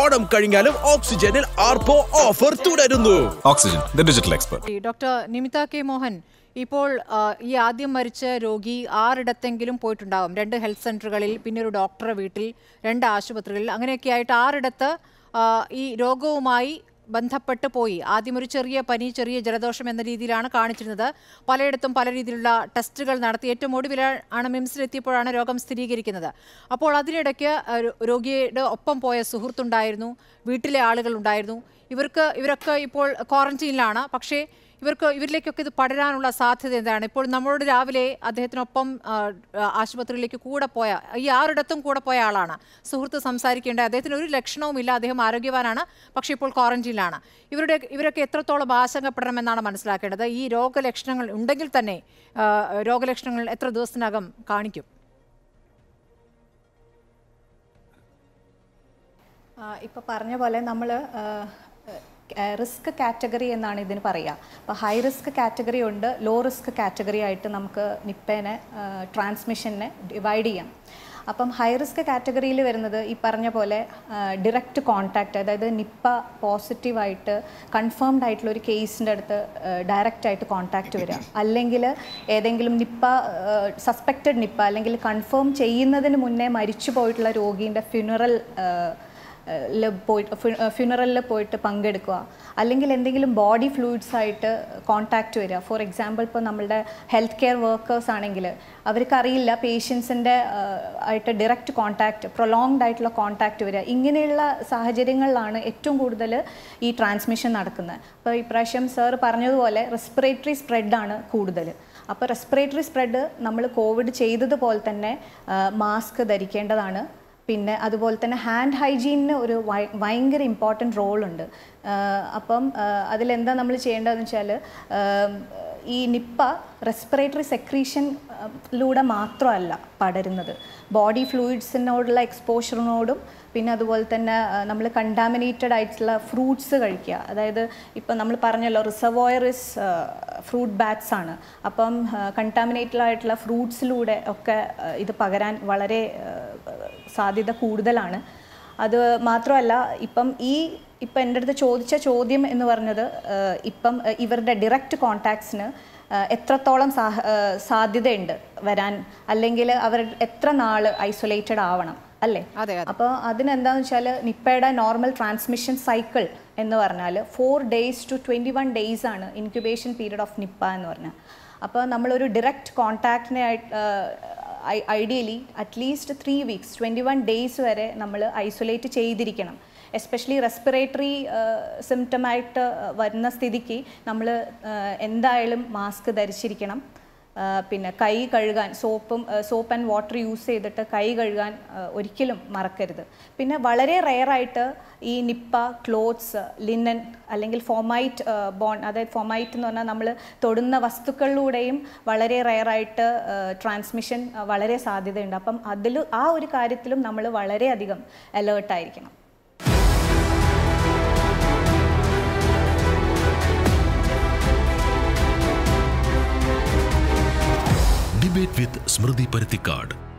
ഓണം കഴിഞ്ഞാലും ഓക്സിജനിൽ ആർപ്പോ ഓഫർ തുടരുന്നു oxygen the digital expert doctor Nimitha K Mohan ഇപ്പോൾ ആ, ഈ ആദ്യം മരിച്ച രോഗി ആറിടത്തെങ്കിലും പോയിട്ടുണ്ടാവും രണ്ട് ഹെൽത്ത് സെന്ററുകളിൽ പിന്നെ ഒരു ഡോക്ടറെ വീട്ടിൽ രണ്ട് ആശുപത്രികളിൽ അങ്ങനെയൊക്കെ ആയിട്ട് ആറിടത്ത് ആ, ഈ രോഗവുമായി ബന്ധപ്പെട്ട് പോയി ആദ്യം ഒരു ചെറിയ പനി ചെറിയ ജലദോഷം എന്ന രീതിയിലാണ് കാണിച്ചിരുന്നത് പലയിടത്തും പല രീതിയിലുള്ള ടെസ്റ്റുകൾ നടത്തി ഏറ്റവും ഒടുവിൽ ആണ് മിംസിലെത്തിയപ്പോഴാണ് രോഗം സ്ഥിരീകരിക്കുന്നത് അപ്പോൾ അതിനിടയ്ക്ക് ആ, രോ- രോഗിയുടെ ഒപ്പം പോയ സുഹൃത്തുണ്ടായിരുന്നു വീട്ടിലെ ആളുകൾ ഉണ്ടായിരുന്നു ഇവർക്ക് ഇവരൊക്കെ ഇപ്പോൾ ക്വാറന്റീനിലാണ് പക്ഷേ ഇവർക്ക് ഇവരിലേക്കൊക്കെ ഇത് പടരാനുള്ള സാധ്യത എന്താണ് ഇപ്പോൾ നമ്മളോട് രാവിലെ അദ്ദേഹത്തിനൊപ്പം ആ, ആ, ആശുപത്രിയിലേക്ക് കൂടെ പോയ ഈ ആറിടത്തും കൂടെ പോയ ആളാണ് സുഹൃത്ത് സംസാരിക്കേണ്ട അദ്ദേഹത്തിന് ഒരു ലക്ഷണവുമില്ല അദ്ദേഹം ആരോഗ്യവാനാണ് പക്ഷേ ഇപ്പോൾ ക്വാറന്റീനിലാണ് ഇവരുടെ ഇവരൊക്കെ എത്രത്തോളം ആശങ്കപ്പെടണമെന്നാണ് മനസ്സിലാക്കേണ്ടത് ഈ രോഗലക്ഷണങ്ങൾ ഉണ്ടെങ്കിൽ തന്നെ ആ, രോഗലക്ഷണങ്ങൾ എത്ര ദിവസത്തിനകം കാണിക്കും ഇപ്പോൾ പറഞ്ഞ പോലെ നമ്മൾ റിസ്ക് കാറ്റഗറി എന്നാണ് ഇതിന് പറയുക അപ്പോൾ ഹൈ റിസ്ക് കാറ്റഗറി ഉണ്ട് ലോ റിസ്ക് കാറ്റഗറി ആയിട്ട് നമുക്ക് നിപ്പേനെ ട്രാൻസ്മിഷനെ ഡിവൈഡ് ചെയ്യാം അപ്പം ഹൈ റിസ്ക് കാറ്റഗറിയിൽ വരുന്നത് ഈ പറഞ്ഞ പോലെ ഡിറക്റ്റ് കോൺടാക്റ്റ് അതായത് നിപ്പ പോസിറ്റീവായിട്ട് കൺഫേംഡ് ആയിട്ടുള്ള ഒരു കേസിൻ്റെ അടുത്ത് ഡയറക്റ്റ് ആയിട്ട് കോൺടാക്റ്റ് വരിക അല്ലെങ്കിൽ ഏതെങ്കിലും നിപ്പ സസ്പെക്റ്റഡ് നിപ്പ അല്ലെങ്കിൽ കൺഫേം ചെയ്യുന്നതിന് മുന്നേ മരിച്ചു പോയിട്ടുള്ള രോഗീൻ്റെ ഫ്യൂണറൽ ല് പോയിട്ട് ഫ്യൂണറലിൽ പോയിട്ട് പങ്കെടുക്കുക അല്ലെങ്കിൽ എന്തെങ്കിലും ബോഡി ഫ്ലൂയിഡ്സ് ആയിട്ട് കോൺടാക്റ്റ് വരിക ഫോർ എക്സാമ്പിൾ ഇപ്പോൾ നമ്മളുടെ ഹെൽത്ത് കെയർ വർക്കേഴ്സ് ആണെങ്കിൽ അവർക്കറിയില്ല പേഷ്യൻസിൻ്റെ ആയിട്ട് ഡയറക്റ്റ് കോൺടാക്റ്റ് പ്രൊലോങ്ഡ് ആയിട്ടുള്ള കോൺടാക്റ്റ് വരിക ഇങ്ങനെയുള്ള സാഹചര്യങ്ങളിലാണ് ഏറ്റവും കൂടുതൽ ഈ ട്രാൻസ്മിഷൻ നടക്കുന്നത് അപ്പോൾ ഇപ്രാവശ്യം സാർ പറഞ്ഞതുപോലെ റെസ്പിറേറ്ററി സ്പ്രെഡാണ് കൂടുതൽ അപ്പോൾ റെസ്പിറേറ്ററി സ്പ്രെഡ് നമ്മൾ കോവിഡ് ചെയ്തതുപോലെ തന്നെ മാസ്ക് ധരിക്കേണ്ടതാണ് പിന്നെ അതുപോലെ തന്നെ ഹാൻഡ് ഹൈജീനിന് ഒരു ഭയ- ഭയങ്കര ഇമ്പോർട്ടൻറ്റ് റോളുണ്ട് അപ്പം അതിലെന്താ നമ്മൾ ചെയ്യേണ്ടതെന്ന് വെച്ചാൽ ഈ നിപ്പ റെസ്പിറേറ്ററി സെക്രീഷനിലൂടെ മാത്രമല്ല പടരുന്നത് ബോഡി ഫ്ലൂയിഡ്സിനോടുള്ള എക്സ്പോഷറിനോടും പിന്നെ അതുപോലെ തന്നെ നമ്മൾ കണ്ടാമിനേറ്റഡ് ആയിട്ടുള്ള ഫ്രൂട്ട്സ് കഴിക്കുക അതായത് ഇപ്പം നമ്മൾ പറഞ്ഞല്ലോ റിസർവോയറിസ് ഫ്രൂട്ട് ബാറ്റ്സ് ആണ് അപ്പം കണ്ടാമിനേറ്റഡ് ആയിട്ടുള്ള ഫ്രൂട്ട്സിലൂടെ ഒക്കെ ആ, ഇത് പകരാൻ വളരെ ആ, സാധ്യത കൂടുതലാണ് അത് മാത്രമല്ല ഇപ്പം ഈ ഇപ്പം എൻ്റെ അടുത്ത് ചോദിച്ച ചോദ്യം എന്ന് പറഞ്ഞത് ആ, ഇപ്പം ആ, ഇവരുടെ ഡിറക്റ്റ് കോൺടാക്ട്സിന് എത്രത്തോളം സാഹ ആ, സാധ്യതയുണ്ട് വരാൻ അല്ലെങ്കിൽ അവർ എത്ര നാൾ ഐസൊലേറ്റഡ് ആവണം അല്ലേ അതെ, അതെ. അപ്പോൾ അതിനെന്താണെന്ന് വെച്ചാൽ നിപ്പയുടെ നോർമൽ ട്രാൻസ്മിഷൻ സൈക്കിൾ എന്ന് പറഞ്ഞാൽ four days to twenty one days ആണ് ഇൻക്യുബേഷൻ പീരീഡ് ഓഫ് നിപ്പ എന്ന് പറഞ്ഞാൽ അപ്പോൾ നമ്മളൊരു ഡിറക്റ്റ് കോൺടാക്റ്റിനെ ideally at least three weeks twenty one days വരെ നമ്മൾ ഐസൊലേറ്റ് ചെയ്തിരിക്കണം എസ്പെഷ്യലി റെസ്പിറേറ്ററി സിംറ്റമായിട്ട് വരുന്ന സ്ഥിതിക്ക് നമ്മൾ എന്തായാലും മാസ്ക് ധരിച്ചിരിക്കണം ആ, പിന്നെ കൈ കഴുകാൻ സോപ്പും സോപ്പ് ആൻഡ് വാട്ടർ യൂസ് ചെയ്തിട്ട് കൈ കഴുകാൻ ആ, ഒരിക്കലും മറക്കരുത് പിന്നെ വളരെ റെയറായിട്ട് ഈ നിപ്പ ക്ലോത്ത്സ് ലിനൻ അല്ലെങ്കിൽ ഫോമൈറ്റ് ബോൺ അതായത് ഫോമൈറ്റ് എന്ന് പറഞ്ഞാൽ നമ്മൾ തൊടുന്ന വസ്തുക്കളിലൂടെയും വളരെ റെയറായിട്ട് ട്രാൻസ്മിഷൻ വളരെ സാധ്യതയുണ്ട് അപ്പം അതിൽ ആ ഒരു കാര്യത്തിലും നമ്മൾ വളരെയധികം അലേർട്ടായിരിക്കണം ഡിബേറ്റ് വിത്ത് സ്മൃതി പരുത്തിക്കാട്